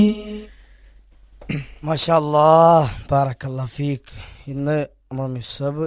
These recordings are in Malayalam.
മഷാല്ലാ ബാറക്കല്ലാ ഫീക്ക് ഇന്ന് നമ്മൾ മിസ്സബ്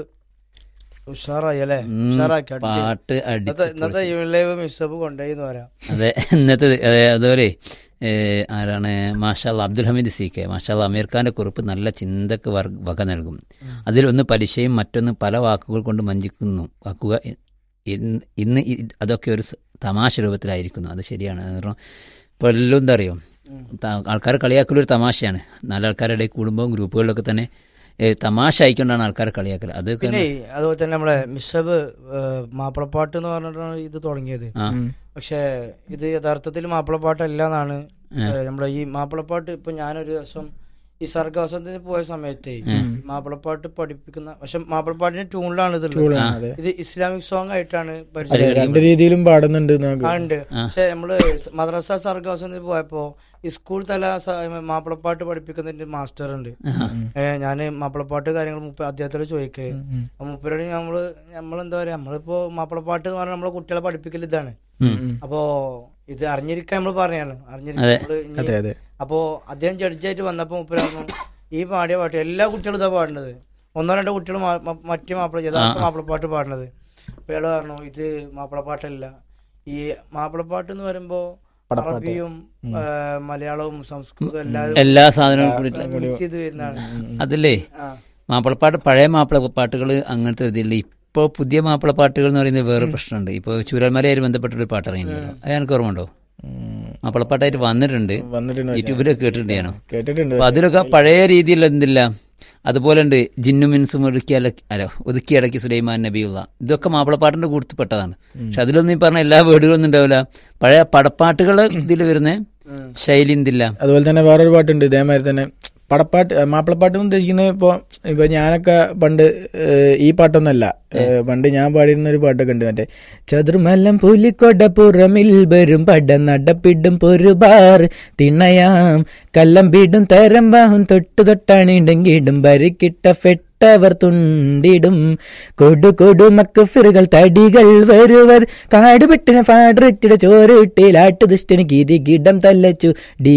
ഉഷാറായി അല്ലേ ഉം, ഉഷാറാക്കി അടി. പാട്ട് ഇന്നത്തെ ഇന്നത്തെ അടിച്ച് ഈവൻ ലൈവ് മിസ്സബ് കൊണ്ടുപോയി എന്ന് പറയാം അതെ ഇന്നത്തെ അതെ അതുപോലെ ഏ, ആരാണ് മാഷാൽ അബ്ദുൽ ഹമീദ് സി കെ മാഷാൽ അമീർ ഖാന്റെ കുറിപ്പ് നല്ല ചിന്തക്ക് വർ- വക നൽകും അതിലൊന്ന് പലിശയും മറ്റൊന്ന് പല വാക്കുകൾ കൊണ്ട് വഞ്ചിക്കുന്നു വാക്കുക ഇ- ഇന്ന് ഇന്ന് ഇ- അതൊക്കെ ഒരു സ- തമാശ രൂപത്തിലായിരിക്കുന്നു അത് ശരിയാണ് കാരണം ഇപ്പോൾ എല്ലാം എന്താ അറിയോ ആൾക്കാർ കളിയാക്കലൊരു തമാശയാണ് നാല് ആൾക്കാരുടെ ഇടയിൽ കൂടുമ്പോൾ ഗ്രൂപ്പുകളിലൊക്കെ തന്നെ ഏ, തമാശ ആയിക്കൊണ്ടാണ് ആൾക്കാരെ കളിയാക്കൽ അത് പിന്നെ അതുപോലെ തന്നെ നമ്മളെ മിസ്സബ് മാപ്പിളപ്പാട്ട് എന്ന് പറഞ്ഞിട്ടാണ് ഇത് തുടങ്ങിയത് ആ പക്ഷെ ഇത് യഥാർത്ഥത്തിൽ മാപ്പിളപ്പാട്ടല്ല എന്നാണ് നമ്മുടെ ഈ മാപ്പിളപ്പാട്ട് ഇപ്പൊ ഞാനൊരു ദിവസം ഈ സർഗാസനത്തിന് പോയ സമയത്ത് മാപ്പിളപ്പാട്ട് പഠിപ്പിക്കുന്ന പക്ഷെ മാപ്പിളപ്പാട്ടിന്റെ ട്യൂണിലാണ് ഇതുള്ളത് ആ, അതെ. ഇത് ഇസ്ലാമിക് സോങ് ആയിട്ടാണ് അതെ പരിചയം രണ്ട് രീതിയിലും പാടുന്നുണ്ട് നമുക്ക്. ആ, ഉണ്ട് പക്ഷെ നമ്മള് മദ്രസ സർഗാസനത്തിൽ പോയപ്പോ ഈ സ്കൂൾ തല സ- മാപ്പിളപ്പാട്ട് പഠിപ്പിക്കുന്നതിന്റെ മാസ്റ്റർ ഉണ്ട് ഏഹ് ഞാന് മാപ്പിളപ്പാട്ട് കാര്യങ്ങൾ മുപ്പ അദ്ദേഹത്തോട് ചോദിക്കേ മുപ്പരോട് നമ്മള് നമ്മളെന്താ പറയാ നമ്മളിപ്പോ മാപ്പിളപ്പാട്ട് എന്ന് പറഞ്ഞാൽ നമ്മളെ കുട്ടികളെ പഠിപ്പിക്കൽ ഇതാണ് അപ്പോ ഇത് അറിഞ്ഞിരിക്കാൻ നമ്മൾ പറയാണ് അറിഞ്ഞിരിക്കാൻ നമ്മള് ഇനി- അതെ അതെ അപ്പോ അദ്ദേഹം ജഡ്ജായിട്ട് വന്നപ്പോ മുപ്പരാകുന്നു ഈ പാടിയ പാട്ട് എല്ലാ കുട്ടികളും ഇതാ പാടുന്നത് ഒന്നോ രണ്ടോ കുട്ടികൾ മറ്റേ മാപ്പിള യഥാർത്ഥ മാപ്പിളപ്പാട്ട് പാടുന്നത് അപ്പൊ ഇയാള് പറഞ്ഞു ഇത് മാപ്പിളപ്പാട്ടല്ല ഈ മാപ്പിളപ്പാട്ട് എന്ന് പറയുമ്പോ അറബിയും ആ, മലയാളവും സംസ്കൃതവും എല്ലാവരും എല്ലാ സാധനവും കൂടി മിക്സ് ചെയ്ത് വരുന്നതാണ് അതില്ലേ ആ. മാപ്പിളപ്പാട്ട് പഴയ മാപ്പിളപ്പാട്ടുകൾ അങ്ങനത്തെ ഇതില്ല ഇപ്പോൾ പുതിയ മാപ്പിളപ്പാട്ടുകൾ എന്ന് പറയുന്നത് വേറെ പ്രശ്നമുണ്ട് ഇപ്പോൾ ചൂരൽമലയായി ബന്ധപ്പെട്ടൊരു പാട്ട് ഇറങ്ങിയിട്ടുണ്ടല്ലോ അത് എനിക്ക് ഓർമ്മ ഉണ്ടോ ഉം. മാപ്പിളപ്പാട്ടായിട്ട് വന്നിട്ടുണ്ട് വന്നിട്ടുണ്ട് പക്ഷേ. യൂട്യൂബിലൊക്കെ കേട്ടിട്ടുണ്ട് ഞാനോ കേട്ടിട്ടുണ്ട് അപ്പൊ അതിലൊക്കെ പഴയ രീതിയിൽ എന്തില്ല അതുപോലെ ഉണ്ട് ജിന്നു മിൻസും ഒതുക്കി അല അല്ല ഒതുക്കി അടക്കി സുലൈമാൻ നബിയുള്ള ഇതൊക്കെ മാപ്പിളപ്പാട്ടിന്റെ കൂട്ടത്തിൽപ്പെട്ടതാണ് പക്ഷെ അതിലൊന്നും ഈ പറഞ്ഞ എല്ലാ വേർഡുകളൊന്നും ഉണ്ടാവില്ല പഴയ പടപ്പാട്ടുകൾ ഇതിൽ വരുന്ന ശൈലി എന്തില്ല അതുപോലെ തന്നെ വേറൊരു പാട്ടുണ്ട് ഇതേമാതിരി തന്നെ പടപ്പാട്ട് ഏ, മാപ്പിളപ്പാട്ട് എന്ന് ഉദ്ദേശിക്കുന്നത് ഇപ്പൊ ഇപ്പൊ ഞാനൊക്കെ പണ്ട് ഏ, ഈ പാട്ടൊന്നല്ല ഏ, പണ്ട് ഞാൻ പാടിയിരുന്ന ഒരു പാട്ടൊക്കെ ഉണ്ട് മറ്റേ ചതുർമല്ലം പുലിക്കൊട പുറമിൽ വരും പട നടപ്പിടും പൊരുപാർ തിണയാം കല്ലം വീടും തരം വാഹും തൊട്ടു തൊട്ടാണിണ്ടെങ്കിടും വരിക്കിട്ട ഫെട്ടവർ തുണ്ടിടും കൊടു കൊടു മക്കുഫിറുകൾ തടികൾ വരുവർ കാടുപെട്ടിന ഫാഡ്രിറ്റിയുടെ ചോറിട്ടിലാട്ടു ദുഷ്ടന് കിരികിടം തല്ലച്ചു ഡീ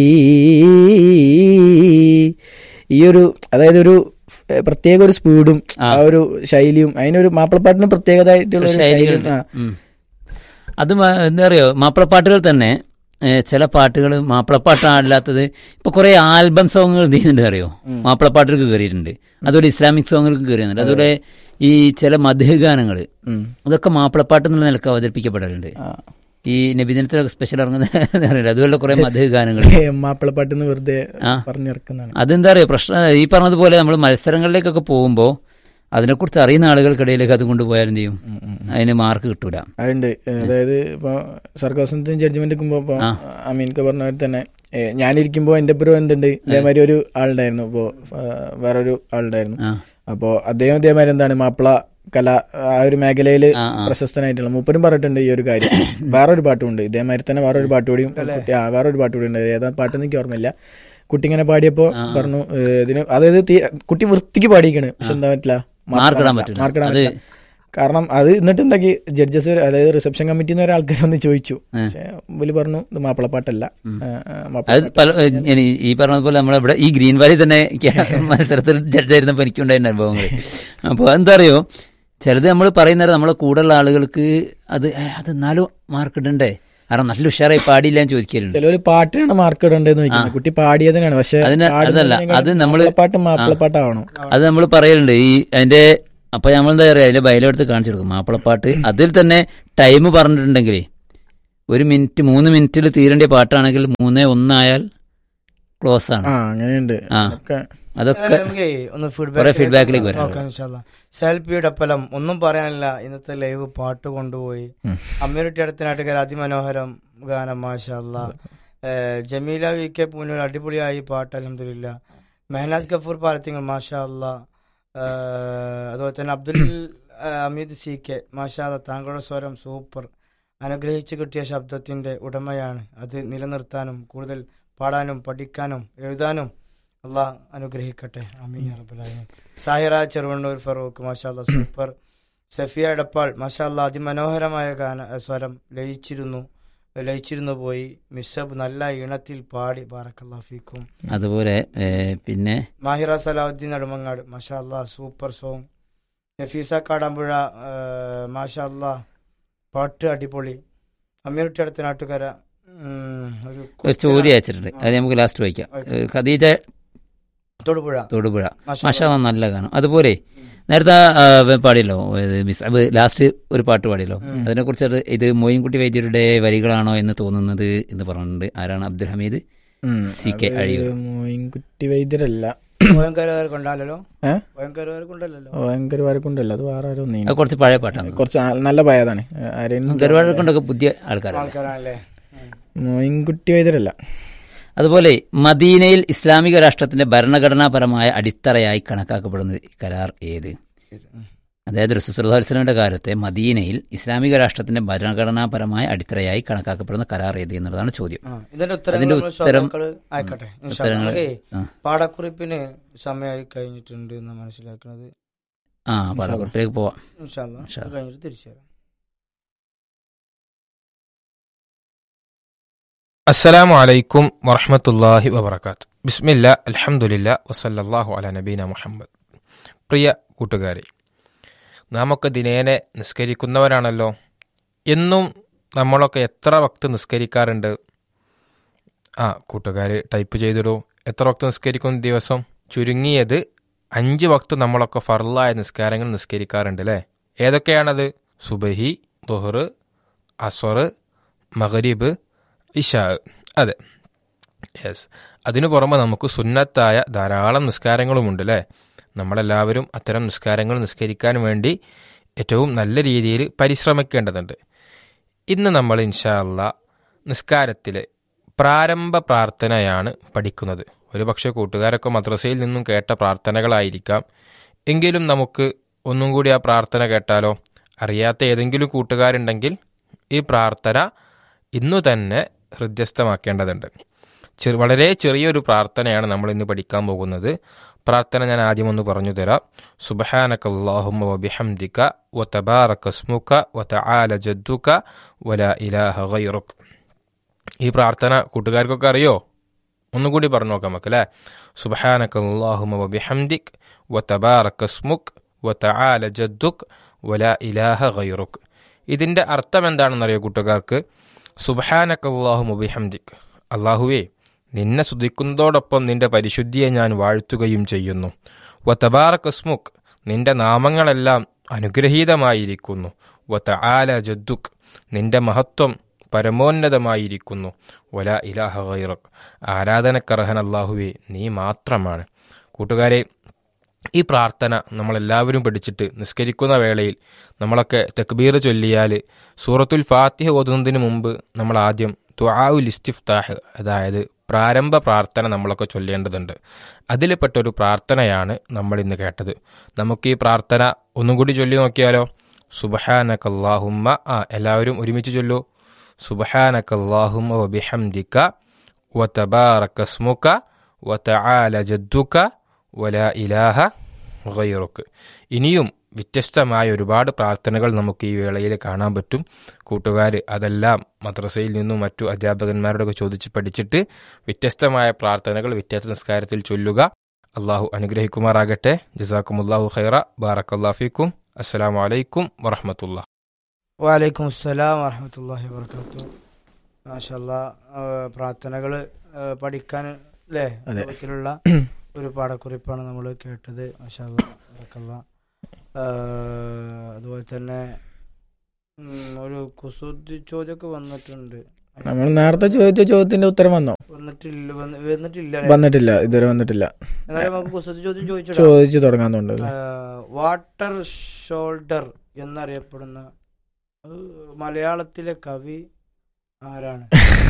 ഈ ഒരു അതായത് ഒരു ഫ്- പ്രത്യേക ഒരു സ്പീഡും ആ ഒരു ശൈലിയും അതിനൊരു മാപ്പിളപ്പാട്ടിന് പ്രത്യേകതയായിട്ടുള്ള ഒരു ശൈലിയും ശൈലികളുണ്ട് ആ ഉം. അത് മ- എന്താ അറിയോ മാപ്പിളപ്പാട്ടുകൾ തന്നെ ഏ, ചില പാട്ടുകൾ മാപ്പിളപ്പാട്ടല്ലാത്തത് ഇപ്പൊ കുറെ ആൽബം സോങ്ങുകൾ ചെയ്യുന്നുണ്ട് അറിയോ മാപ്പിളപ്പാട്ടുകൾക്ക് കയറിയിട്ടുണ്ട് അതുപോലെ ഇസ്ലാമിക് സോങ്ങുകൾക്ക് കയറിയുന്നുണ്ട് അതുപോലെ ഈ ചില മധു ഗാനങ്ങൾ ഉം. അതൊക്കെ മാപ്പിളപ്പാട്ട് എന്നുള്ള നിലക്ക് അവതരിപ്പിക്കപ്പെടലുണ്ട് ആ. ഈ നബിദിനത്തിലൊക്കെ സ്പെഷ്യൽ ഇറങ്ങുന്ന അറിയില്ല അതുപോലെ കുറെ മധു ഗാനങ്ങൾ മാപ്പിളപ്പാട്ടെന്ന് വെറുതെ ആ. പറഞ്ഞിറക്കുന്നതാണ് അതെന്താ പറയുക പ്രശ്നം ഈ പറഞ്ഞതുപോലെ നമ്മൾ മത്സരങ്ങളിലേക്കൊക്കെ പോകുമ്പോൾ അതിനെക്കുറിച്ച് അറിയുന്ന ആളുകൾക്കിടയിലേക്ക് അത് കൊണ്ടുപോയാൽ എന്ത് ചെയ്യും അതിന് മാർക്ക് കിട്ടൂല അതുണ്ട് അതായത് ഇപ്പൊ സർക്കാസത്തിന് ജഡ്ജ്മെന്റ് നിൽക്കുമ്പോ ഇപ്പൊ അമീൻക്ക് പറഞ്ഞ പോലെ തന്നെ ഏ, ഞാനിരിക്കുമ്പോ എന്റെ പുറം എന്തുണ്ട് ഇതേമാതിരി ഒരു ആളുണ്ടായിരുന്നു ഇപ്പോ ആ, വേറൊരു ആളുണ്ടായിരുന്നു ആ. അപ്പോ അദ്ദേഹം ഇതേമാതിരി എന്താണ് മാപ്പിള കല ആ ഒരു മേഖലയില് ആ, ആ. പ്രശസ്തനായിട്ടുള്ള മൂപ്പരും പറഞ്ഞിട്ടുണ്ട് ഈ ഒരു കാര്യം വേറൊരു പാട്ടുമുണ്ട് ഇതേമാതിരി തന്നെ വേറൊരു പാട്ട് കൂടിയും കുട്ടി ആ വേറൊരു പാട്ട് കൂടി ഉണ്ട് ഏതാ പാട്ടെന്ന് എനിക്ക് ഓർമ്മയില്ല കുട്ടി ഇങ്ങനെ പാടിയപ്പോ പറഞ്ഞു ഏ, ഇതിന് അതായത് തീ- കുട്ടി വൃത്തിക്ക് പാടിയിരിക്കണ് പക്ഷെ എന്താ പറ്റില്ല മാർക്ക് ഇടാൻ പറ്റില്ല. മാർക്കിടാൻ അത് പറ്റില്ല കാരണം അത് എന്നിട്ട് എന്താക്കി ജഡ്ജസ് അതായത് റിസപ്ഷൻ കമ്മിറ്റിന്ന് ഒരാൾ ആൾക്കാരൊന്ന് ചോദിച്ചു പക്ഷെ ഇവര് പറഞ്ഞു ഇത് മാപ്പിളപ്പാട്ടല്ല ആ, ആ, അത് മാപ്പിളപ്പാട്ട് പല ഇനി ഈ പറഞ്ഞതുപോലെ നമ്മളിവിടെ ഈ ഗ്രീൻ വാലി തന്നെ മത്സരത്തിൽ ജഡ്ജായിരുന്നപ്പോൾ എനിക്കുണ്ടായിരുന്ന അനുഭവങ്ങൾ അപ്പോൾ എന്താ അറിയോ ചിലത് നമ്മൾ പറയുന്നത് നമ്മളെ കൂടെയുള്ള ആളുകൾക്ക് അത് ഏ, അത് എന്നാലും മാർക്ക് ഇടണ്ടേ കാരണം നല്ല ഉഷാറായി പാടിയില്ല എന്ന് ചോദിക്കലുണ്ട് ചിലവര് പാട്ടിനാണ് മാർക്ക് ഇടേണ്ടതെന്ന് ചോദിക്കുന്നത് കുട്ടി പാടിയതിനാണ് പക്ഷെ അതിന് അതല്ല, അത് നമ്മള് പാട്ട് മാപ്പിളപ്പാട്ടാവണം അത് നമ്മൾ പറയലുണ്ട് ഈ അതിന്റെ അപ്പൊ നമ്മൾ എന്താ പറയുക അതിന്റെ ബയലെടുത്ത് കാണിച്ചു കൊടുക്കും മാപ്പിളപ്പാട്ട് അതിൽ തന്നെ ടൈം പറഞ്ഞിട്ടുണ്ടെങ്കിൽ ഒരു മിനിറ്റ് മൂന്ന് മിനിറ്റിൽ തീരേണ്ട പാട്ടാണെങ്കിൽ മൂന്നേ ഒന്നായാൽ ക്ലോസ് ആണ് ആ അങ്ങനെയുണ്ട് ആ. ഒക്കെ അതൊക്കെ നമുക്ക് ഒന്ന് കുറെ ഫീഡ്ബാക്കിലേക്ക് വരാം നോക്കാം സെൽഫിയുടെ ഫലം ഒന്നും പറയാനില്ല ഇന്നത്തെ ലൈവ് പാട്ട് കൊണ്ടുപോയി അമ്മയൂട്ടി അടുത്തനാട്ടുകാർ അതിമനോഹരം ഗാനം മാഷല്ല ജമീല വി കെ പൂനൂർ അടിപൊളിയായി പാട്ട് അലഹമില്ല മെഹനാസ് ഗഫൂർ പാലത്തിങ്ങൾ മാഷാ അല്ല അതുപോലെ തന്നെ അബ്ദുൽ ആ, അമീദ് സി കെ മാഷാ അല്ലാ, താങ്കളുടെ സ്വരം സൂപ്പർ അനുഗ്രഹിച്ചു കിട്ടിയ ശബ്ദത്തിന്റെ ഉടമയാണ് അത് നിലനിർത്താനും കൂടുതൽ പാടാനും പഠിക്കാനും എഴുതാനും അള്ളാഹ് അനുഗ്രഹിക്കട്ടെ അമീൻ യാ റബ്ബൽ ആലമീൻ. സാഹിറ ചെറുവണ്ണൂർ ഫറൂഖ് മാഷാല്ല സൂപ്പർ സഫിയ എടപ്പാൾ മാഷാല്ല അതിമനോഹരമായ ഗാന സ്വരം ലയിച്ചിരുന്നു ലയിച്ചിരുന്നു പോയി മിസ്സബ് നല്ല ഈണത്തിൽ പാടി ബാറക്കല്ലാഫിക്കും അതുപോലെ ഏ, പിന്നെ മാഹിറ സലാഹുദ്ദീൻ നെടുമങ്ങാട് മാഷാ അല്ലാ സൂപ്പർ സോങ് നഫീസ കാടാമ്പുഴ മാഷാ അല്ലാ പാട്ട് അടിപൊളി അമീർട്ടി അടുത്ത നാട്ടുകാര ഉം, ഒരു ഒരു ചോദ്യം അയച്ചിട്ടുണ്ട് അത് നമുക്ക് ലാസ്റ്റ് വായിക്കാം ഏ, ഖദീജ തൊടുപുഴ തൊടുപുഴ മാഷാ മാഷാ അല്ലാ, നല്ല ഗാനം അതുപോലെ നേരത്തെ ആ, ഇവൻ പാടിയല്ലോ ഇത് മിസ് ലാസ്റ്റ് ഒരു പാട്ട് പാടിയല്ലോ ഉം. അതിനെക്കുറിച്ച് ഇത് മോയിൻകുട്ടി വൈദ്യരുടെ വരികളാണോ എന്ന് തോന്നുന്നത് എന്ന് പറഞ്ഞിട്ടുണ്ട് ആരാണ് അബ്ദുൽ ഹമീദ് ഉം. സി കെ അത് അഴിയൂർ. മോയിൻകുട്ടി വൈദ്യരല്ല ഭയങ്കരവർക്കുണ്ടല്ലോ ഏ ഭയങ്കരവർക്കുണ്ടല്ലോ ഭയങ്കര വരക്കുണ്ടല്ലോ അത് വേറെ ആരോ നീ അത് കുറച്ച് പഴയ പാട്ടാണ് കുറച്ച് ആ- നല്ല പയതാണ് ആരെയും ഗർവാഴ കൊണ്ടൊക്കെ പുതിയ ആൾക്കാരാണ് ആൾക്കാരാണല്ലേ ഉം. മോയിൻകുട്ടി വൈദ്യരല്ല അതുപോലെ മദീനയിൽ ഇസ്ലാമിക രാഷ്ട്രത്തിന്റെ ഭരണഘടനാപരമായ അടിത്തറയായി കണക്കാക്കപ്പെടുന്ന കരാർ ഏത് ഉം. അതായത് റസൂസ്ലാസ്ലമിന്റെ കാലത്തെ മദീനയിൽ ഇസ്ലാമിക രാഷ്ട്രത്തിന്റെ ഭരണഘടനാപരമായ അടിത്തറയായി കണക്കാക്കപ്പെടുന്ന കരാർ ഏത് എന്നുള്ളതാണ് ചോദ്യം ആ, ഇതിന്റെ ഉത്തരങ്ങൾ അതിന്റെ നമ്മൾ ഉത്തരം- ശ്രോതാക്കള് അയക്കട്ടെ ഇൻഷാ അല്ലാ. ഉത്തരങ്ങൾ നമുക്കേ ആ. പാടക്കുറിപ്പിന് സമയമായി കഴിഞ്ഞിട്ടുണ്ട് എന്ന് മനസ്സിലാക്കുന്നത് ആ പാടക്കുറിപ്പിലേക്ക് പോവാം ഇൻഷാല്ലാ. ഇൻഷാ അത് കഴിഞ്ഞിട്ട് തിരിച്ചു വരാം അസ്സലാമു അലൈക്കും വറഹ്മത്തുള്ളാഹി വബറകാത്ത് ബിസ്മില്ല അൽഹംദുലില്ല വസല്ലല്ലാഹു അല നബീന മുഹമ്മദ് പ്രിയ കൂട്ടുകാരെ നാമൊക്കെ ദിനേനെ നിസ്കരിക്കുന്നവരാണല്ലോ എന്നും നമ്മളൊക്കെ എത്ര വക്ത് നിസ്കരിക്കാറുണ്ട് ആ കൂട്ടുകാർ ടൈപ്പ് ചെയ്തിടൂ എത്ര വക്ത് നിസ്കരിക്കുന്ന ദിവസം ചുരുങ്ങിയത് അഞ്ച് വക്ത് നമ്മളൊക്കെ ഫർലായ നിസ്കാരങ്ങൾ നിസ്കരിക്കാറുണ്ട് അല്ലേ ഏതൊക്കെയാണത് സുബഹി ദുഹർ അസ്വർ മഗ്രിബ് ഇഷാ അതെ യെസ് അതിനു പുറമെ നമുക്ക് സുന്നത്തായ ധാരാളം നിസ്കാരങ്ങളുമുണ്ട് അല്ലേ നമ്മളെല്ലാവരും അത്തരം നിസ്കാരങ്ങൾ നിസ്കരിക്കാൻ വേണ്ടി ഏറ്റവും നല്ല രീതിയിൽ പരിശ്രമിക്കേണ്ടതുണ്ട് ഇന്ന് നമ്മൾ ഇൻഷാ അല്ലാ നിസ്കാരത്തിലെ പ്രാരംഭ പ്രാർത്ഥനയാണ് പഠിക്കുന്നത് ഒരുപക്ഷെ കൂട്ടുകാരൊക്കെ മദ്രസയിൽ നിന്നും കേട്ട പ്രാർത്ഥനകളായിരിക്കാം എങ്കിലും നമുക്ക് ഒന്നും കൂടി ആ പ്രാർത്ഥന കേട്ടാലോ അറിയാത്ത ഏതെങ്കിലും കൂട്ടുകാരുണ്ടെങ്കിൽ ഈ പ്രാർത്ഥന ഇന്നു തന്നെ ഹൃദ്യസ്ഥമാക്കേണ്ടതുണ്ട് ചെറു വളരെ ചെറിയൊരു പ്രാർത്ഥനയാണ് നമ്മൾ ഇന്ന് പഠിക്കാൻ പോകുന്നത് പ്രാർത്ഥന ഞാൻ ആദ്യം ഒന്ന് പറഞ്ഞു തരാം സുബഹാനക്കല്ലാഹുമ്മ വബിഹംദിക വതബാറകസ്മുക വതആല ജദ്ദുക വലാ ഇലാഹ ഗൈറുക് ഈ പ്രാർത്ഥന കൂട്ടുകാർക്കൊക്കെ അറിയോ ഒന്നും കൂടി പറഞ്ഞു നോക്കാം നമുക്ക് അല്ലേ സുബഹാനക്കല്ലാഹുമ്മ വബിഹംദിക് വതബാറകസ്മുക് വതആല ജദ്ദുക് വലാ ഇലാഹ ഗൈറുക് ഇതിന്റെ അർത്ഥം എന്താണെന്നറിയോ കൂട്ടുകാർക്ക് സുബഹാനക്കല്ലാഹു മുബിഹംദിക് അള്ളാഹുവേ നിന്നെ സ്തുതിക്കുന്നതോടൊപ്പം നിന്റെ പരിശുദ്ധിയെ ഞാൻ വാഴ്ത്തുകയും ചെയ്യുന്നു വതബാറകസ്മുക് നിന്റെ നാമങ്ങളെല്ലാം അനുഗ്രഹീതമായിരിക്കുന്നു വത ആല ജദ്ദുക് നിന്റെ മഹത്വം പരമോന്നതമായിരിക്കുന്നു വല ഇലാഹ ഗൈറക് ആരാധനക്കർഹൻ അള്ളാഹുവേ നീ മാത്രമാണ് കൂട്ടുകാരെ ഈ പ്രാർത്ഥന നമ്മളെല്ലാവരും പഠിച്ചിട്ട് നിസ്കരിക്കുന്ന വേളയിൽ നമ്മളൊക്കെ തക്ബീർ ചൊല്ലിയാൽ സൂറത്തുൽ ഫാത്തിഹ ഓതുന്നതിന് മുമ്പ് നമ്മൾ ആദ്യം ദ്വാഉൽ ഇസ്തിഫ്താഹ് അതായത് പ്രാരംഭ പ്രാർത്ഥന നമ്മളൊക്കെ ചൊല്ലേണ്ടതുണ്ട് അതിൽപ്പെട്ട ഒരു പ്രാർത്ഥനയാണ് നമ്മൾ ഇന്ന് കേട്ടത് നമുക്ക് ഈ പ്രാർത്ഥന ഒന്നും കൂടി ചൊല്ലി നോക്കിയാലോ സുബഹാനക്കല്ലാഹുമ്മ ആ എല്ലാവരും ഒരുമിച്ച് ചൊല്ലൂ സുബഹാനക്കല്ലാഹുമ്മ വബിഹംദിക വതബാറകസ്മുക വതആല ജദ്ദുക വല ഇലാഹ ഗൈറുക്ക് ഇനിയും വ്യത്യസ്തമായ ഒരുപാട് പ്രാർത്ഥനകൾ നമുക്ക് ഈ വേളയിൽ കാണാൻ പറ്റും കൂട്ടുകാർ അതെല്ലാം മദ്രസയിൽ നിന്നും മറ്റു അധ്യാപകന്മാരോടൊക്കെ ചോദിച്ച് പഠിച്ചിട്ട് വ്യത്യസ്തമായ പ്രാർത്ഥനകൾ വ്യത്യസ്ത നിസ്കാരത്തിൽ ചൊല്ലുക അള്ളാഹു അനുഗ്രഹിക്കുമാറാകട്ടെ ജസാക്കുമുല്ലാഹു ഖൈറ ബാറക്കല്ലാഫിക്കും അസ്സലാമു അലൈക്കും വറഹമത്തുള്ള വാലൈക്കും അസ്സലാം വറഹമത്തല്ലാഹി വർക്കാത്തു മാഷല്ലാ പ്രാർത്ഥനകൾ പഠിക്കാൻ അല്ലേ അതെ. രൂപത്തിലുള്ള ഒരു പാടക്കുറിപ്പാണ് നമ്മൾ കേട്ടത് മാഷല്ലാ വർക്കല്ലാ അതുപോലെ തന്നെ ഉം, ഒരു കുസൃതി ചോദ്യമൊക്കെ വന്നിട്ടുണ്ട് നമ്മൾ നേരത്തെ ചോദിച്ച ചോദ്യത്തിന്റെ ഉത്തരം വന്നോ വന്നിട്ടില്ല വന്ന്- വന്നിട്ടില്ല അല്ലേ? വന്നിട്ടില്ല ഇതുവരെ വന്നിട്ടില്ല എന്നാലും നമുക്ക് കുസൃതി ചോദ്യം ചോദിച്ചോ ചോദിച്ചു തുടങ്ങാൻ തോന്നുന്നുണ്ട് വാട്ടർ ഷോൾഡർ എന്നറിയപ്പെടുന്ന അത് മലയാളത്തിലെ കവി ആരാണ്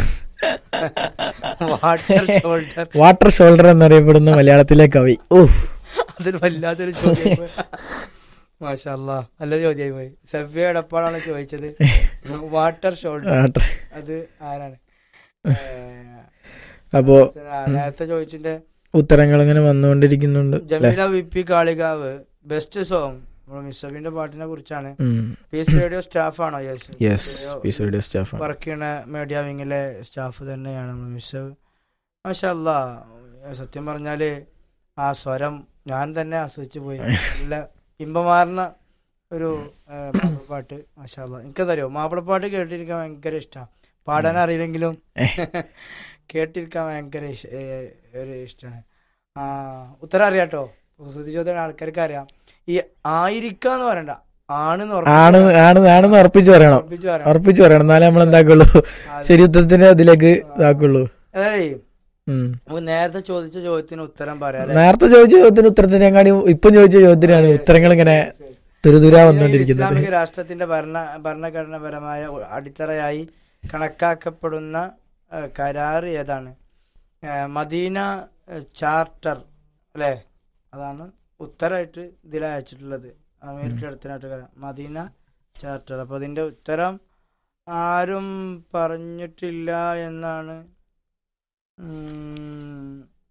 വാട്ടർ ഷോൾഡർ വാട്ടർ ഷോൾഡർ എന്നറിയപ്പെടുന്ന മലയാളത്തിലെ കവി ഓഹ് അതൊരു വല്ലാത്തൊരു ചോദ്യം മാഷല്ല നല്ല ചോദ്യമായി പോയി സഫിയ എടപ്പാടാണ് ചോദിച്ചത് വാട്ടർ ഷോൾഡർ വാട്ടർ അത് ആരാണ് ഏഹ്, അപ്പോ ആ, നേരത്തെ ചോദിച്ചിന്റെ ഉത്തരങ്ങൾ ഇങ്ങനെ വന്നുകൊണ്ടിരിക്കുന്നുണ്ട് അല്ലെ Jameela V P Kalikavu best song നമ്മുടെ മിസ്സബിന്റെ പാട്ടിനെ കുറിച്ചാണ് ഉം. പീസ് റേഡിയോ സ്റ്റാഫാണോ യെസ് യെസ് പീസ് റേഡിയോ സ്റ്റാഫാണ് വർക്ക് ചെയ്യണ മീഡിയ വിങ്ങിലെ സ്റ്റാഫ് തന്നെയാണ് നമ്മുടെ മിസ്സബ് മാഷല്ല സത്യം പറഞ്ഞാല് ആ സ്വരം ഞാൻ തന്നെ ആസ്വദിച്ചു പോയി നല്ല ഇമ്പമാർന്ന ഒരു ആ, മാപ്പിളപ്പാട്ട് മാഷാല്ല എനിക്കെന്തറിയോ മാപ്പിളപ്പാട്ട് കേട്ടിരിക്കാൻ ഭയങ്കര ഇഷ്ടമാണ് പാടാൻ അറിയില്ലെങ്കിലും കേട്ടിരിക്കാൻ ഭയങ്കര ഇഷ്- ഏ, ഒരു ഇഷ്ടമാണ് ആ ഉത്തരം അറിയാട്ടോ സുധി ചോദ്യം ആൾക്കാർക്ക് അറിയാം ഈ ആയിരിക്കാന്ന് പറയണ്ട ആണെന്ന് ആണ് ആണ് ആണെന്ന് ഉറപ്പിച്ച് പറയണം ഉറപ്പിച്ച് പറയാം ഉറപ്പിച്ച് പറയണം എന്നാലേ നമ്മൾ എന്താക്കുള്ളൂ ശരി ഉത്തരത്തിന് അതിലേക്ക് ഇതാക്കുള്ളൂ അതായത് ഉം. നമുക്ക് നേരത്തെ ചോദിച്ച ചോദ്യത്തിന് ഉത്തരം പറയാം നേരത്തെ ചോദിച്ച ചോദ്യത്തിന് ഉത്തരത്തിനെങ്ങാടി ഇപ്പം ചോദിച്ച ചോദ്യത്തിനാണ് ഉത്തരങ്ങൾ ഇങ്ങനെ തുരുതുരാ വന്നുകൊണ്ടിരിക്കുന്നത് ഇസ്ലാമിക രാഷ്ട്രത്തിന്റെ ഭരണ ഭരണഘടനാപരമായ അടിത്തറയായി കണക്കാക്കപ്പെടുന്ന ആ, കരാർ ഏതാണ് ആ, മദീന ആ, ചാർട്ടർ അല്ലേ അതാണ് ഉത്തരമായിട്ട് ഇതിൽ അയച്ചിട്ടുള്ളത് അമേരിക്ക അടുത്തനായിട്ട് കരാർ മദീന ചാർട്ടർ അപ്പൊ അതിന്റെ ഉത്തരം ആരും പറഞ്ഞിട്ടില്ല എന്നാണ് ഉം,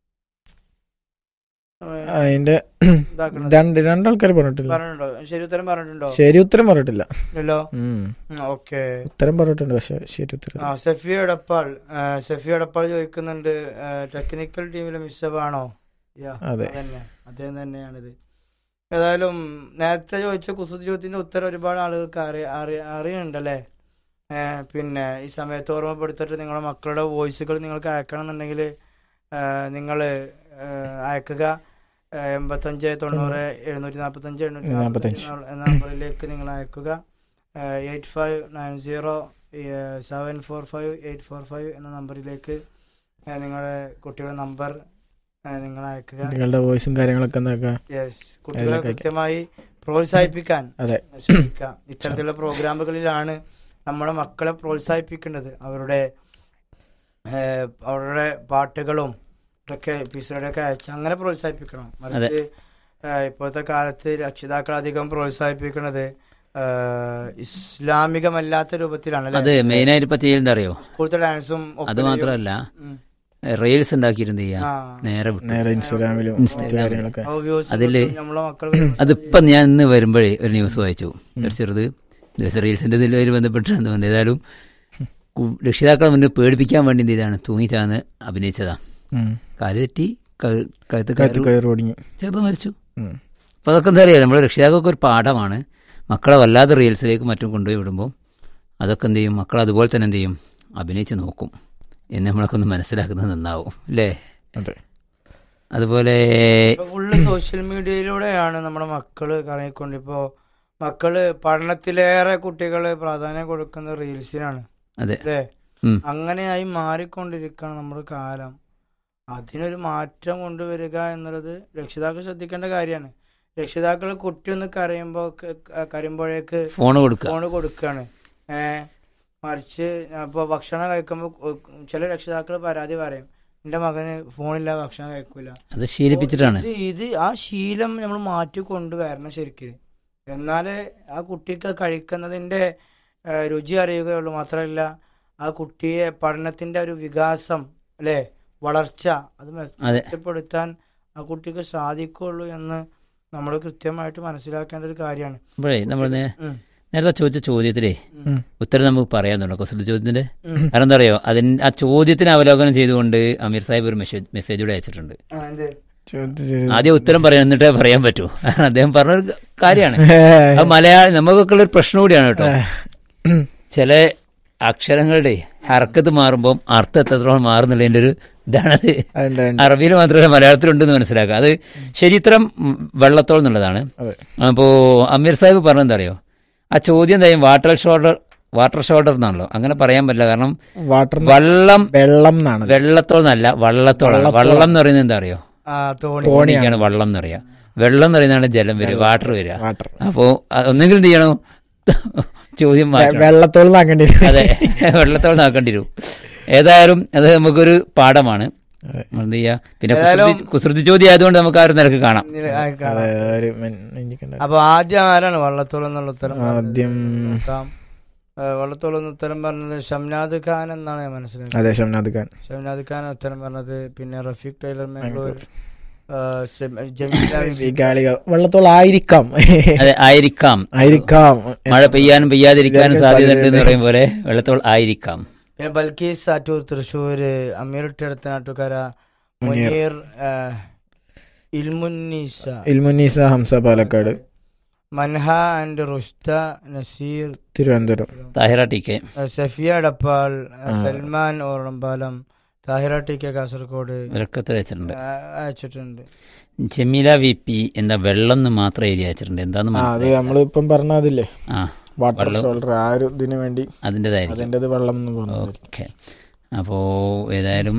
അതിന്റെ ഇതാക്കണത്. രണ്ട് രണ്ടാൾക്കാർ പറഞ്ഞിട്ടില്ല പറഞ്ഞിട്ടുണ്ടോ ശരി ഉത്തരം പറഞ്ഞിട്ടുണ്ടോ ശരി ഉത്തരം പറഞ്ഞിട്ടില്ല ഇല്ലല്ലോ ഉം. ഓക്കെ ഉത്തരം പറഞ്ഞിട്ടുണ്ട് പക്ഷെ ശരി ഉത്തരം ആ സഫിയ എടപ്പാൾ ആ, സഫിയ എടപ്പാൾ ചോദിക്കുന്നുണ്ട് ആ, ടെക്നിക്കൽ ടീമിലെ മിസ്സബാണോ യാ അതെ. അതന്നെ അദ്ദേഹം തന്നെയാണിത് ഏതായാലും നേരത്തെ ചോദിച്ച കുസൃതി ചോദ്യത്തിന്റെ ഉത്തരം ഒരുപാട് ആളുകൾക്ക് അറിയ അറിയ അറിയുന്നുണ്ടല്ലേ ഏ, പിന്നെ ഈ സമയത്ത് ഓർമ്മപ്പെടുത്തിട്ട് നിങ്ങളുടെ മക്കളുടെ വോയിസുകൾ നിങ്ങൾക്ക് അയക്കണം എന്നുണ്ടെങ്കിൽ നിങ്ങൾ അയക്കുക ആ, എൺപത്തഞ്ച് തൊണ്ണൂറ് എഴുന്നൂറ്റി നാൽപ്പത്തഞ്ച് എണ്ണൂറ്റി നാൽപ്പത്തഞ്ച് എന്ന നമ്പറിലേക്ക് നിങ്ങൾ അയക്കുക eight five nine zero seven four five eight four five എന്ന നമ്പറിലേക്ക് ആ, നിങ്ങളുടെ കുട്ടികളുടെ നമ്പർ ആ, നിങ്ങൾ അയക്കുക നിങ്ങളുടെ വോയിസും കാര്യങ്ങളൊക്കെ എന്താക്കുക യെസ് കുട്ടികളെ അതിലൊക്കെ കൃത്യമായി പ്രോത്സാഹിപ്പിക്കാൻ അതെ ശ്രമിക്കാം ഇത്തരത്തിലുള്ള പ്രോഗ്രാമുകളിലാണ് നമ്മുടെ മക്കളെ പ്രോത്സാഹിപ്പിക്കേണ്ടത് അവരുടെ ഏഹ്, അവരുടെ പാട്ടുകളും ഇതൊക്കെ എപ്പിസോഡൊക്കെ അയച്ച് അങ്ങനെ പ്രോത്സാഹിപ്പിക്കണം മറിച്ച് ഏഹ്, ഇപ്പോഴത്തെ കാലത്ത് രക്ഷിതാക്കൾ അധികം പ്രോത്സാഹിപ്പിക്കുന്നത് ഏഹ്, ഇസ്ലാമികമല്ലാത്ത രൂപത്തിലാണ് അത് അല്ലേ മെയിനായിട്ട് ഇപ്പൊ ചെയ്യലെന്താ അറിയോ സ്കൂളത്തെ ഡാൻസും അത് ഒപ്പനയും. മാത്രമല്ല ഉം. റീൽസ് ഉണ്ടാക്കിയിരുന്ന ചെയ്യാ ആ. നേരെ വിട്ടു നേരെ ഇൻസ്റ്റാഗ്രാമിലും മറ്റു കാര്യങ്ങളൊക്കെ ആ views അതില് കിട്ടും നമ്മളെ മക്കൾ അതിപ്പം ഞാൻ ഇന്ന് വരുമ്പോഴേ ഒരു ന്യൂസ് വായിച്ചു ഒരു ചെറുത് ദിവസം റീൽസിന്റെ ഇതിലുമായി ബന്ധപ്പെട്ടാണ് തോന്നുന്നത് ഏതായാലും കു- രക്ഷിതാക്കളെ മുന്നിൽ പേടിപ്പിക്കാൻ വേണ്ടി എന്ത് ചെയ്താണ് തൂങ്ങിച്ചാന്ന് അഭിനയിച്ചതാ ഉം. കാല് തെറ്റി ക- കഴുത്ത് കാറ്റ് കയറി കയറി ഓടിങ്ങി ചെറുത് മരിച്ചു ഉം. അപ്പോൾ അതൊക്കെ എന്താ അറിയാം നമ്മുടെ രക്ഷിതാക്കൾക്ക് ഒരു പാഠമാണ് മക്കളെ വല്ലാതെ റീൽസിലേക്ക് മറ്റും കൊണ്ടുപോയി വിടുമ്പോൾ അതൊക്കെ എന്ത് ചെയ്യും മക്കൾ അതുപോലെ തന്നെ എന്ത് ചെയ്യും അഭിനയിച്ച് നോക്കും എന്ന് നമ്മളൊക്കെ ഒന്ന് മനസ്സിലാക്കുന്നത് നന്നാവും അല്ലേ അതെ അതുപോലെ ഫുള്ള് സോഷ്യൽ മീഡിയയിലൂടെയാണ് നമ്മുടെ മക്കള് കറങ്ങിക്കൊണ്ട് ഇപ്പോ മക്കള് പഠനത്തിലേറെ കുട്ടികള് പ്രാധാന്യം കൊടുക്കുന്നത് റീൽസിനാണ് അതെ അല്ലേ ഉം. അങ്ങനെയായി മാറിക്കൊണ്ടിരിക്കുകയാണ് നമ്മുടെ കാലം അതിനൊരു മാറ്റം കൊണ്ടുവരിക എന്നുള്ളത് രക്ഷിതാക്കൾ ശ്രദ്ധിക്കേണ്ട കാര്യമാണ് രക്ഷിതാക്കൾ കുട്ടി ഒന്ന് കരയുമ്പോ കരയുമ്പോഴേക്ക് ഫോൺ കൊടുക്കുക ഫോണ് കൊടുക്കുകയാണ് ഏഹ് മറിച്ച് ഇപ്പോൾ ഭക്ഷണം കഴിക്കുമ്പോൾ ചില രക്ഷിതാക്കൾ പരാതി പറയും എൻ്റെ മകന് ഫോണില്ല ഭക്ഷണം കഴിക്കൂല അത് ശീലിപ്പിച്ചിട്ടാണ് ഇത് ഇത് ആ ശീലം നമ്മൾ മാറ്റി കൊണ്ടുവരണം ശരിക്കും എന്നാലേ ആ കുട്ടിക്ക് കഴിക്കുന്നതിന്റെ ആ, രുചി അറിയുകയുള്ളൂ മാത്രമല്ല ആ കുട്ടിയെ പഠനത്തിന്റെ ഒരു വികാസം അല്ലെ വളർച്ച അത് മെ- അതെ. മെച്ചപ്പെടുത്താൻ ആ കുട്ടിക്ക് സാധിക്കുള്ളൂ എന്ന് നമ്മൾ കൃത്യമായിട്ട് മനസ്സിലാക്കേണ്ട ഒരു കാര്യമാണ് അപ്പോഴേ നമ്മൾ നേ- ഉം. നേരത്തെ ചോദിച്ച ചോദ്യത്തിലേ ഉം. ഉത്തരം നമുക്ക് പറയാൻ തുടങ്ങും കുസൃതി ചോദ്യത്തിന്റെ ഉം. കാരണം എന്താ അറിയോ അതിന് ആ ചോദ്യത്തിന് അവലോകനം ചെയ്തുകൊണ്ട് അമീർ സാഹിബ് ഒരു മെസ്സേജ് മെസ്സേജ് കൂടെ അയച്ചിട്ടുണ്ട് ആ, എന്ത്? ചോദ്യം ശരി. ആദ്യം ഉത്തരം പറയാൻ എന്നിട്ടേ പറയാൻ പറ്റൂ കാരണം അദ്ദേഹം പറഞ്ഞൊരു കാര്യമാണ് അത് മലയാളം നമുക്കൊക്കെ ഉള്ള ഒരു പ്രശ്നം കൂടിയാണ് കേട്ടോ ചില അക്ഷരങ്ങളുടെ ഹർക്കത്ത് മാറുമ്പോൾ അർത്ഥം എത്രത്തോളം മാറുന്നുള്ളതിന്റെ ഒരു ഇതാണത് അതുണ്ട്, അതുണ്ട്. അറബിയിൽ മാത്രമല്ല മലയാളത്തിലുണ്ടെന്ന് മനസ്സിലാക്കുക അത് ശരിത്രം വെള്ളത്തോൾ എന്നുള്ളതാണ് അതെ. അപ്പോ അമീർ സാഹിബ് പറഞ്ഞെന്താ അറിയോ ആ ചോദ്യം എന്തായാലും വാട്ടർ ഷോൾഡർ വാട്ടർ ഷോൾഡർ എന്നാണല്ലോ അങ്ങനെ പറയാൻ പറ്റില്ല കാരണം വാട്ടർ വള്ളം വെള്ളം എന്നാണ് വെള്ളത്തോൾ എന്നല്ല വള്ളത്തോളാണ് വള്ളം എന്ന് പറയുന്നത് എന്താ അറിയോ ആ തോണി തോണിക്കാണ് വള്ളം എന്ന് പറയാ വെള്ളം എന്ന് പറയുന്നതാണ് ജലം വരിക വാട്ടർ വരിക വാട്ടർ അപ്പോ അ- ഒന്നെങ്കിലും എന്ത് ചെയ്യണം ചോദ്യം മാറ്റണം വെള്ളത്തോളം ആക്കേണ്ടി വരും. അതെ വെള്ളത്തോളം നോക്കേണ്ടി വരും ഏതായാലും അത് നമുക്കൊരു പാഠമാണ് അതെ. എന്ത് ചെയ്യാ പിന്നെ കുസൃതി- കുസൃതി ചോദ്യം ആയതുകൊണ്ട് നമുക്ക് ആ ഒരു നിലക്ക് കാണാം നില- ആ, കാണാം. അതെ, ഒരു മെൻ- എനിക്കുണ്ട്. അപ്പൊ ആദ്യം ആരാണ് വള്ളത്തോളം എന്നുള്ള ഉത്തരം പറഞ്ഞത്? ആദ്യം നോക്കാം. ഏ, വള്ളത്തോളം എന്ന് ഉത്തരം പറഞ്ഞത് ഷംനാദ് ഖാൻ എന്നാണ് ഞാൻ മനസ്സിലാക്കുന്നത് അതെ ഷംനാദ് ഖാൻ ഷംനാദ് ഖാൻ ഉത്തരം പറഞ്ഞത് പിന്നെ റഫീഖ് ടൈലർ മാംഗ്ലൂർ ആ, സെം- ജമീല ഈ ഗാളിക വെള്ളത്തോളം ആയിരിക്കാം അതെ ആയിരിക്കാം ആയിരിക്കാം മഴ പെയ്യാനും പെയ്യാതിരിക്കാനും ഇരിക്കാൻ സാധ്യതയുണ്ട് എന്ന് പറയും പോലെ വെള്ളത്തോൾ ആയിരിക്കാം പിന്നെ ബൽക്കീസ് സാറ്റൂർ തൃശ്ശൂര് അമീറുട്ടി നാട്ടുകാര മുനീർ ആ, Ilmunnisa Ilmunnisa Hamsa Palakkad Manha and Rushda Naseer Thiruvananthapuram Thahira T K ആ, സഫിയ ഡപ്പാൾ ആ, സൽമാൻ ഓർണമ്പാലം താഹിറ ടി കെ കാസർഗോഡ് ഇവരൊക്കെ വെച്ചിട്ടുണ്ട് ആ, അയച്ചിട്ടുണ്ട് ജമീല വി പി എന്താ വെള്ളം എന്ന് മാത്രം എഴുതി അയച്ചിട്ടുണ്ട് എന്താന്ന് ആ അത് മനസ്സിലായി നമ്മളിപ്പം പറഞ്ഞതില്ലേ ആ വാട്ടർ വെള്ളം. ഷോൾഡർ ആ ഒരു ഇതിന് വേണ്ടി അതിൻ്റെതായിരിക്കും അതിൻ്റെത് വെള്ളം എന്ന് പറഞ്ഞത് ഓക്കെ അപ്പോൾ ഏതായാലും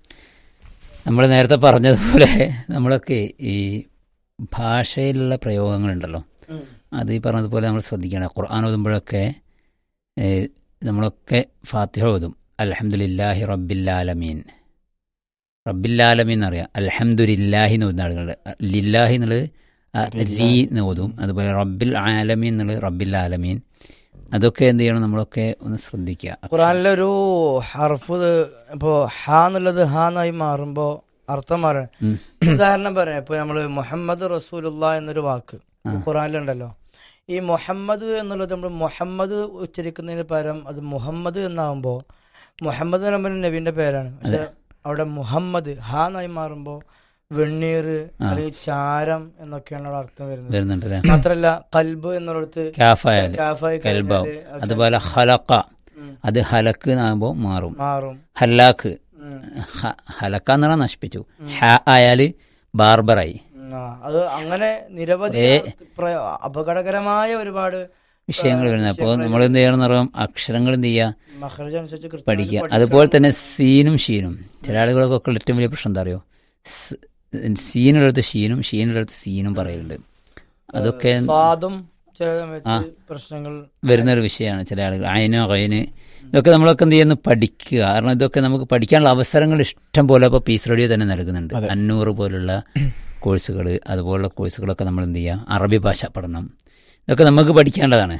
നമ്മൾ നേരത്തെ പറഞ്ഞതുപോലെ നമ്മളൊക്കെ ഈ ഭാഷയിലുള്ള പ്രയോഗങ്ങളുണ്ടല്ലോ അത് ഈ പറഞ്ഞതുപോലെ നമ്മൾ ശ്രദ്ധിക്കണം ഖുർആൻ ഓതുമ്പോഴൊക്കെ ഏ, നമ്മളൊക്കെ ഫാത്തിഹ ഓതും അലഹമുല്ലാഹി റബ്ബില്ലാലമീൻ റബ്ബില്ലാലമീൻ എന്നറിയാം അലഹമുല്ലാഹി എന്ന് ഓതുന്ന ആളുകളുണ്ട് ലില്ലാഹി എന്നുള്ളത് ആ, ലീ എന്ന് ഓതും അതുപോലെ റബ്ബിൽ ആലമീൻ എന്നുള്ളത് റബ്ബിൽ ആലമീൻ അതൊക്കെ എന്ത് ചെയ്യണം നമ്മളൊക്കെ ഒന്ന് ശ്രദ്ധിക്കുക ഖുറാനിലെ ഒരു ഹർഫ് ഇപ്പോ ഹ എന്നുള്ളത് ഹ എന്നായി മാറുമ്പോ അർത്ഥം മാറണം ഉം. ഉദാഹരണം പറയാം ഇപ്പൊ നമ്മള് മുഹമ്മദ് റസൂലുള്ള എന്നൊരു വാക്ക് ആ. ഖുറാനിലുണ്ടല്ലോ ഈ മുഹമ്മദ് എന്നുള്ളത് നമ്മൾ മുഹമ്മദ് ഉച്ചരിക്കുന്നതിന് പകരം അത് മുഹമ്മദ് എന്നാവുമ്പോ മുഹമ്മദ് എന്ന് പറയുമ്പോൾ നബീന്റെ പേരാണ് പക്ഷെ അവിടെ മുഹമ്മദ് ഹ എന്നായി മാറുമ്പോ വെണ്ണീർ അല്ലെങ്കിൽ ചാരം എന്നൊക്കെയാണ് അവിടെ അർത്ഥം വരുന്നത് വരുന്നുണ്ടല്ലേ മാത്രല്ല കൽബ് എന്നുള്ളത് കാഫായാൽ കാഫായി കൽബാവും കഴിഞ്ഞാല് അത് അതുപോലെ ഹലക്ക ഉം. അത് ഹലക്ക് എന്നാകുമ്പോൾ മാറും മാറും ഹല്ലാക്ക് ഉം. ഹ- ഹലക്ക എന്ന് പറഞ്ഞാൽ നശിപ്പിച്ചു ഹ ആയാല് ബാർബറായി ആ, അത് അങ്ങനെ നിരവധി ഏ. പ്ര- അപകടകരമായ ഒരുപാട് വിഷയങ്ങൾ വരുന്നത് അപ്പോൾ നമ്മൾ എന്ത് ചെയ്യണം എന്ന് പറയുമ്പോൾ അക്ഷരങ്ങൾ എന്ത് ചെയ്യുക മഹർജ് അനുസരിച്ച് കൃത്യമായിട്ട് പഠിക്കുക പഠിക്കണം. അതുപോലെ തന്നെ സീനും ഷീനും ചില ആളുകൾക്കൊക്കെ ഉള്ള ഏറ്റവും വലിയ പ്രശ്നം എന്താ അറിയോ സ്- സീനുള്ളടുത്ത് ഷീനും ഷീനുള്ളടുത്ത് സീനും പറയലുണ്ട് അതൊക്കെ സ്വാദും ചില സമയത്ത് ആ. പ്രശ്നങ്ങൾ വരുന്നൊരു വിഷയമാണ് ചില ആളുകൾ അയനോ അയന് ഇതൊക്കെ നമ്മളൊക്കെ എന്ത് ചെയ്യുന്നു പഠിക്കുക കാരണം ഇതൊക്കെ നമുക്ക് പഠിക്കാനുള്ള അവസരങ്ങൾ ഇഷ്ടം പോലെ ഇപ്പോൾ പീസ് റേഡിയോ തന്നെ നൽകുന്നുണ്ട് അഞ്ഞൂറ് പോലുള്ള കോഴ്സുകൾ അതുപോലുള്ള കോഴ്സുകളൊക്കെ നമ്മൾ എന്ത് ചെയ്യുക അറബി ഭാഷ പഠനം ഇതൊക്കെ നമുക്ക് പഠിക്കേണ്ടതാണ്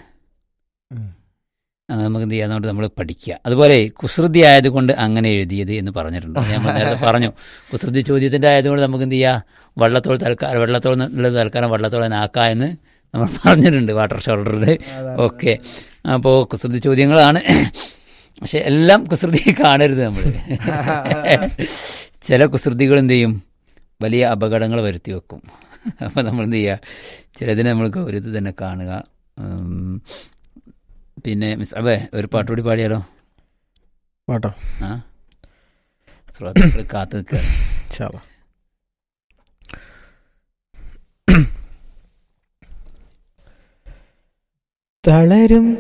അത് നമുക്ക് എന്ത് ചെയ്യാം അതുകൊണ്ട് നമ്മൾ പഠിക്കുക അതുപോലെ കുസൃതി ആയതുകൊണ്ട് അങ്ങനെ എഴുതിയത് എന്ന് പറഞ്ഞിട്ടുണ്ട് അത് ഞാൻ നേരത്തെ പറഞ്ഞു കുസൃതി ചോദ്യത്തിൻ്റെ ആയതുകൊണ്ട് നമുക്ക് എന്ത് ചെയ്യാം വള്ളത്തോൾ തൽക്കാലം വള്ളത്തോൾ ഉള്ളത് തൽക്കാലം വള്ളത്തോളം നാക്ക എന്ന് നമ്മൾ പറഞ്ഞിട്ടുണ്ട് വാട്ടർ ഷോൾഡറിൽ ഓക്കെ അപ്പോൾ കുസൃതി ചോദ്യങ്ങളാണ് പക്ഷെ എല്ലാം കുസൃതി കാണരുത് നമ്മൾ ചില കുസൃതികൾ എന്ത് ചെയ്യും വലിയ അപകടങ്ങൾ വരുത്തി വെക്കും അപ്പോൾ നമ്മൾ എന്ത് ചെയ്യുക ചിലതിനെ നമ്മൾ ഗൗരവത്തിൽ തന്നെ കാണുക ഉം, പിന്നെ മിസ് അബേ ഒരു പാട്ടുകൂടി പാടിയാലോ പാട്ടോ ആ ശ്രോതാക്കൾ കാത്തു നിൽക്കുക ഇൻഷാല്ലാ. തളരും